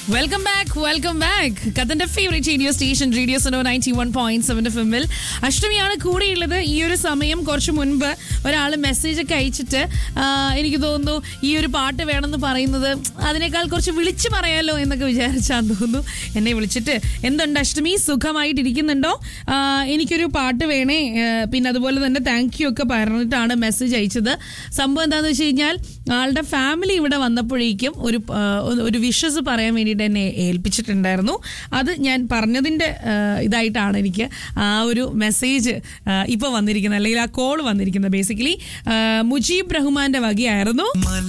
welcome back welcome back കഥന്റെ favourite radio station radio സനോ ninety one point seven ഫിമിൽ അഷ്ടമിയാണ് കൂടെയുള്ളത് ഈ ഒരു സമയം കുറച്ച് മുൻപ് ഒരാൾ മെസ്സേജ് ഒക്കെ അയച്ചിട്ട് ആ, എനിക്ക് തോന്നുന്നു ഈ ഒരു പാട്ട് വേണമെന്ന് പറയുന്നത് അതിനേക്കാൾ കുറച്ച് വിളിച്ചു പറയാലോ എന്നൊക്കെ വിചാരിച്ചാന്ന് തോന്നുന്നു എന്നെ വിളിച്ചിട്ട് എന്തുണ്ട് അഷ്ടമി സുഖമായിട്ടിരിക്കുന്നുണ്ടോ ആ, എനിക്കൊരു പാട്ട് വേണേ ആ, പിന്നെ അതുപോലെ തന്നെ താങ്ക് യു ഒക്കെ പറഞ്ഞിട്ടാണ് മെസ്സേജ് അയച്ചത് സംഭവം എന്താണെന്ന് വെച്ച് കഴിഞ്ഞാൽ ആളുടെ ഫാമിലി ഇവിടെ വന്നപ്പോഴേക്കും ഒരു ആ, ഒരു വിഷസ് പറയാൻ വേണ്ടിയിട്ട് എന്നെ ഏൽപ്പിച്ചിട്ടുണ്ടായിരുന്നു അത് ഞാൻ പറഞ്ഞതിൻ്റെ ആ, ഇതായിട്ടാണ് എനിക്ക് ആ ഒരു മെസ്സേജ് ഇപ്പോൾ വന്നിരിക്കുന്നത് അല്ലെങ്കിൽ ആ കോൾ വന്നിരിക്കുന്നത് ബേസിക്കലി മുജീബ് റഹ്മാന്റെ വകയായിരുന്നു